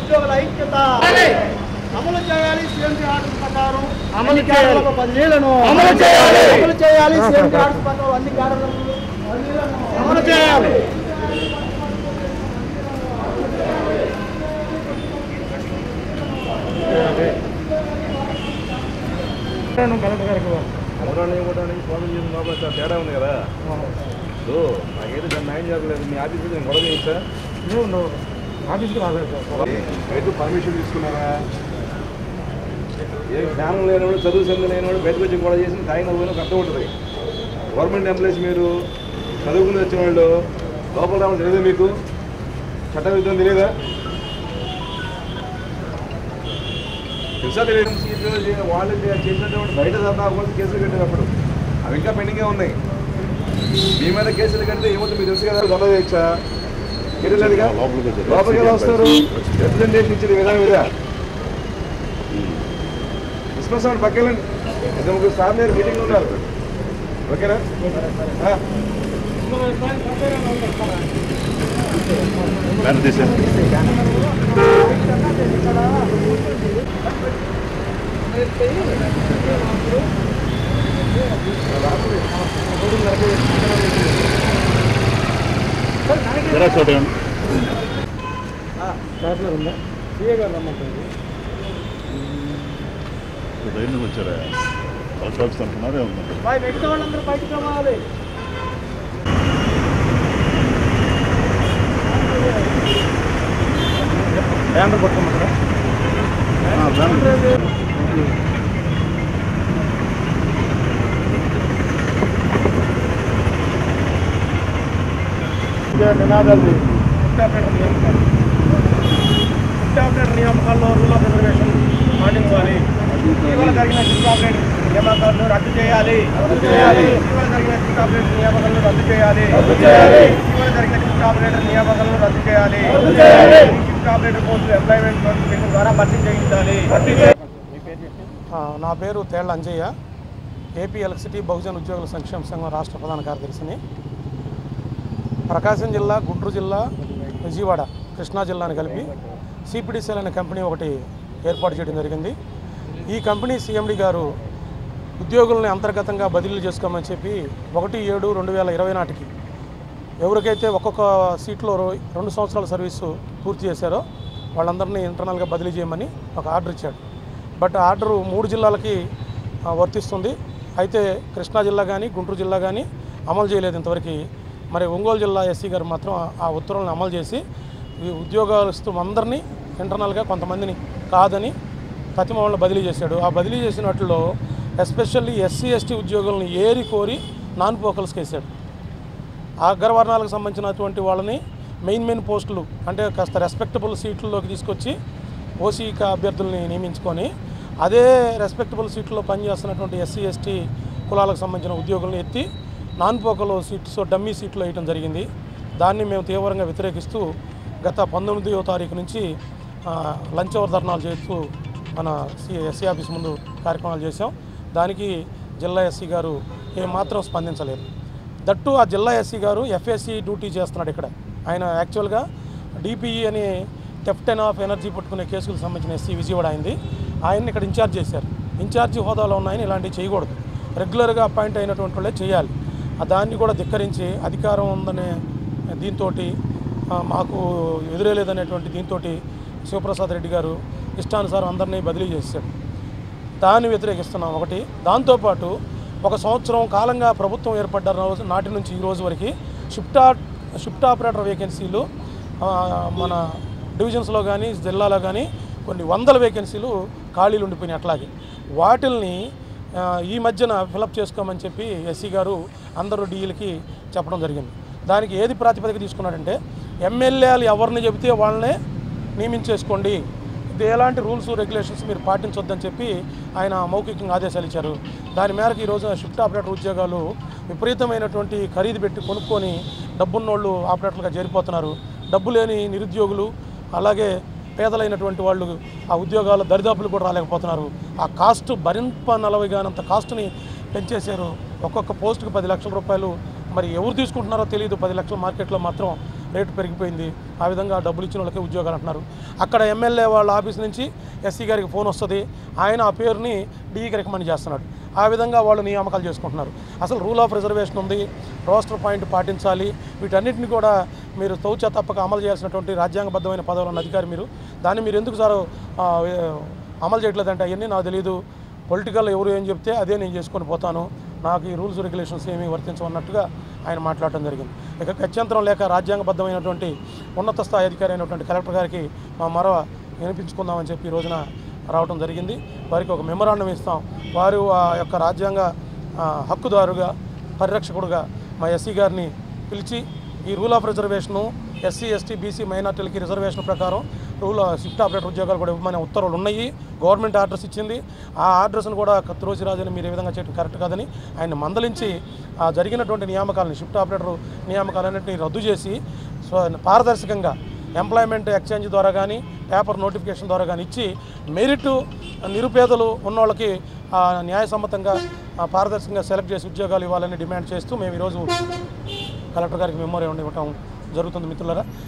ఉద్యోగుల ఐక్యత అమలు చేయాలి సీఎంసీ ఆర్డర్ ప్రకారం అమలు అన్ని చేయాలి. క్యాడర్లకు బదిలీలను అమలు చేయాలి. అమలు చేయాలి సీఎంసీ ఆర్డర్ ప్రకారం అన్ని క్యాడర్లకు బదిలీలను అమలు చేయాలి కలెక్టర్ గారికి అమరాన్ని ఇవ్వడానికి ఫోన్ చేసిన లోపల చాలా తేడా ఉంది కదా ఇప్పుడు నాకైతే దాన్ని న్యాయం జరగలేదు మీ ఆఫీస్కి నేను గొడవ చేయించా ఆఫీస్కి రాలేదు సార్ రైతు పర్మిషన్ తీసుకున్నారా ఏ జ్ఞానం లేనివాడు చదువు సంధి లేనివాడు బయటకు వచ్చి గొడవ చేసి తాగిన పోయినా అర్థం ఉంటుంది గవర్నమెంట్ ఎంప్లాయీస్ మీరు చదువుకుని వచ్చిన వాళ్ళు లోపల రావడం తెలియదు మీకు చట్ట విధానం తెలియదా తెలుసా తెలియదు వాళ్ళు చేసినటువంటి బయట ధర్నా కోసం కేసులు కట్టినప్పుడు అవి ఇంకా పెండింగే ఉన్నాయి మీ మీద కేసులు కడితే ఏమవుతుంది మీకు తెలుసు కదా దొంగ చేయొచ్చా తెలియలేదుగా లోపలికి ఎలా వస్తారు రిప్రజెంటేషన్ ఇచ్చిన విధానం ఇదా డిస్కస్ అవ్వండి పక్కెళ్ళండి ఇద్దరు ముగ్గురు సార్ మీరు మీటింగ్ ఉన్నారు ఓకేనా ఆ. స్టాఫ్లో ఉందా సీఏ గారు రమ్మంటుంది రైలు వచ్చారా కలెక్టర్ ఆఫీస్ అంటున్నారే ఉందండి బాయ్ మిగతా వాళ్ళందరూ బయటకు రావాలి బ్యానర్ పట్టుకోమంటారా నినాదాలు ఆపరేటర్ నియామకాల్లో రూల్ ఆఫ్ రిజర్వేషన్ పాటించాలి ఇటీవల జరిగిన షిఫ్ట్ ఆపరేటర్ నియామకాలను రద్దు చేయాలి రద్దు చేయాలి ఇటీవల జరిగిన షిఫ్ట్ ఆపరేటర్ నియామకాలను రద్దు చేయాలి రద్దు చేయాలి ఇటీవల జరిగిన షిఫ్ట్ ఆపరేటర్ నియామకాలను రద్దు చేయాలి రద్దు చేయాలి షిఫ్ట్ ఆపరేటర్ పోస్టులు ఎంప్లాయ్మెంట్ నోటిఫికేషన్ ద్వారా భర్తీ చేయించాలి నా పేరు తేళ్ల అంజయ్య ఏపీ ఎలక్ట్రిసిటీ బహుజన ఉద్యోగుల సంక్షేమ సంఘం రాష్ట్ర ప్రధాన కార్యదర్శిని ప్రకాశం జిల్లా గుంటూరు జిల్లా విజయవాడ కృష్ణా జిల్లాని కలిపి సిపిడిసిఎల్ అనే కంపెనీ ఒకటి ఏర్పాటు చేయడం జరిగింది ఈ కంపెనీ సిఎండి గారు ఉద్యోగుల్ని అంతర్గతంగా బదిలీ చేసుకోమని చెప్పి ఒకటి ఏడు రెండు వేల ఇరవై నాటికి ఎవరికైతే ఒక్కొక్క సీట్లో రో- రెండు సంవత్సరాల సర్వీసు పూర్తి చేశారో వాళ్ళందరినీ ఇంటర్నల్గా బదిలీ చేయమని ఒక ఆర్డర్ ఇచ్చాడు బట్ ఆర్డరు మూడు జిల్లాలకి ఆ, వర్తిస్తుంది అయితే కృష్ణా జిల్లా కానీ గుంటూరు జిల్లా కానీ అమలు చేయలేదు ఇంతవరకు మరి ఒంగోలు జిల్లా ఎస్సీ గారు మాత్రం ఆ- ఆ ఉత్తర్వులను అమలు చేసి ఈ ఉద్యోగస్తులు అందరినీ ఇంటర్నల్గా కొంతమందిని కాదని ప్రతిమలను బదిలీ చేశాడు ఆ బదిలీ చేసిన వాటిలో ఎస్పెషల్లీ ఎస్సీ ఎస్టీ ఉద్యోగులను ఏరి కోరి నాన్ పోకల్స్కి వేశాడు ఆ అగ్రవర్ణాలకు సంబంధించినటువంటి వాళ్ళని మెయిన్ మెయిన్ పోస్టులు అంటే కాస్త రెస్పెక్టబుల్ సీట్లలోకి తీసుకొచ్చి ఓసీ అభ్యర్థుల్ని నియమించుకొని అదే రెస్పెక్టబుల్ సీట్లో పనిచేస్తున్నటువంటి ఎస్సీ ఎస్టీ కులాలకు సంబంధించిన ఉద్యోగులను ఎత్తి నాన్ పోకలో సీట్స్ డమ్మీ సీట్లు వేయడం జరిగింది దాన్ని మేము తీవ్రంగా వ్యతిరేకిస్తూ గత పంతొమ్మిదవ తారీఖు నుంచి ఆ, లంచ్ అవర్ ధర్నాలు చేస్తూ మన సి ఎస్సీ ఆఫీస్ ముందు కార్యక్రమాలు చేశాం దానికి జిల్లా ఎస్సీ గారు ఏమాత్రం స్పందించలేదు దట్టు ఆ జిల్లా ఎస్సీ గారు ఎఫ్ఎస్సి డ్యూటీ చేస్తున్నాడు ఇక్కడ ఆయన యాక్చువల్గా డిపిఈ అని థెఫ్ట్ అండ్ ఆఫ్ ఎనర్జీ పట్టుకునే కేసులకు సంబంధించిన ఎస్సీ విజయవాడ అయింది ఆయన్ని ఇక్కడ ఇన్ఛార్జ్ చేశారు ఇన్ఛార్జి హోదాలో ఉన్నాయని ఇలాంటివి చేయకూడదు రెగ్యులర్గా అపాయింట్ అయినటువంటి వాళ్ళే చేయాలి ఆ దాన్ని కూడా ధిక్కరించి అధికారం ఉందనే దీంతో మాకు ఎదురేలేదనేటువంటి దీంతో శివప్రసాద్ రెడ్డి గారు ఇష్టానుసారం అందరినీ బదిలీ చేశాడు దాన్ని వ్యతిరేకిస్తున్నాం ఒకటి దాంతోపాటు ఒక సంవత్సరం కాలంగా ప్రభుత్వం ఏర్పడ్డ రోజు నాటి నుంచి ఈ రోజు వరకు షిఫ్ట్ ఆ- షిఫ్ట్ ఆపరేటర్ వేకెన్సీలు ఆ, మన డివిజన్స్లో కానీ జిల్లాలో కానీ కొన్ని వందల వేకెన్సీలు ఖాళీలు ఉండిపోయినాయి అట్లాగే వాటిల్ని ఆ, ఈ మధ్యన ఫిలప్ చేసుకోమని చెప్పి ఎస్సీ గారు అందరూ డీఈలకి చెప్పడం జరిగింది దానికి ఏది ప్రాతిపదిక తీసుకున్నాడంటే ఎమ్మెల్యేలు ఎవరిని చెబితే వాళ్ళనే నియమించేసుకోండి ఇది ఎలాంటి రూల్స్ రెగ్యులేషన్స్ మీరు పాటించొద్దని చెప్పి ఆయన మౌఖికంగా ఆదేశాలు ఇచ్చారు దాని మేరకు ఈరోజు షిఫ్ట్ ఆపరేటర్ ఉద్యోగాలు విపరీతమైనటువంటి ఖరీదు పెట్టి కొనుక్కొని డబ్బున్నోళ్ళు ఆపరేటర్లుగా చేరిపోతున్నారు డబ్బు లేని నిరుద్యోగులు అలాగే పేదలైనటువంటి వాళ్ళు ఆ ఉద్యోగాల దరిదాపులు కూడా రాలేకపోతున్నారు ఆ కాస్ట్ భరింప నలభై కానంత కాస్ట్ని పెంచేశారు ఒక్కొక్క పోస్టుకి పది లక్షల రూపాయలు మరి ఎవరు తీసుకుంటున్నారో తెలియదు పది లక్షల మార్కెట్లో మాత్రం రేటు పెరిగిపోయింది ఆ విధంగా డబ్బులు ఇచ్చిన వాళ్ళకే ఉద్యోగాలు అంటున్నారు అక్కడ ఎమ్మెల్యే వాళ్ళ ఆఫీస్ నుంచి ఎస్సీ గారికి ఫోన్ వస్తుంది ఆయన ఆ పేరుని డీఈకి రికమెండ్ చేస్తున్నాడు ఆ విధంగా వాళ్ళు నియామకాలు చేసుకుంటున్నారు అసలు రూల్ ఆఫ్ రిజర్వేషన్ ఉంది రోస్టర్ పాయింట్ పాటించాలి వీటన్నిటిని కూడా మీరు తౌచ తప్పక అమలు చేయాల్సినటువంటి రాజ్యాంగబద్ధమైన పదవులు ఉన్న అధికారి మీరు దాన్ని మీరు ఎందుకు సార్ ఆ, అమలు చేయట్లేదంటే అవన్నీ నాకు తెలియదు పొలిటికల్ ఎవరు ఏం చెప్తే అదే నేను చేసుకొని పోతాను నాకు ఈ రూల్స్ రెగ్యులేషన్స్ ఏమీ వర్తించవన్నట్టుగా ఆయన మాట్లాడటం జరిగింది ఇక గత్యంతరం లేక రాజ్యాంగబద్ధమైనటువంటి ఉన్నత స్థాయి అధికారి అయినటువంటి కలెక్టర్ గారికి మా మరవ వినిపించుకుందామని చెప్పి ఈ రోజున రావడం జరిగింది వారికి ఒక మెమరాండం ఇస్తాం వారు ఆ యొక్క రాజ్యాంగ ఆ, హక్కుదారుగా పరిరక్షకుడుగా మా ఎస్సీ గారిని పిలిచి ఈ rule of reservation SC ST BC మైనార్టీలకి రిజర్వేషన్ ప్రకారం రూల్ షిఫ్ట్ ఆపరేటర్ ఉద్యోగాలు కూడా ఇవ్వమనే ఉత్తర్వులు ఉన్నాయి గవర్నమెంట్ ఆర్డర్స్ ఇచ్చింది ఆ ఆర్డర్స్ను కూడా కత్తిరోజురాజుని మీరు ఈ విధంగా చేయడం కరెక్ట్ కాదని ఆయన మందలించి ఆ జరిగినటువంటి నియామకాలను షిఫ్ట్ ఆపరేటర్ నియామకాలన్నింటినీ రద్దు చేసి సో పారదర్శకంగా ఎంప్లాయ్మెంట్ ఎక్స్చేంజ్ ద్వారా కానీ పేపర్ నోటిఫికేషన్ ద్వారా కానీ ఇచ్చి మెరిట్ నిరుపేదలు ఉన్నోళ్ళకి ఆ, న్యాయసమ్మతంగా ఆ, పారదర్శకంగా సెలెక్ట్ చేసి ఉద్యోగాలు ఇవ్వాలని డిమాండ్ చేస్తూ మేము ఈరోజు కలెక్టర్ గారికి మెమోరీ ఇవ్వటం జరుగుతుంది మిత్రులారా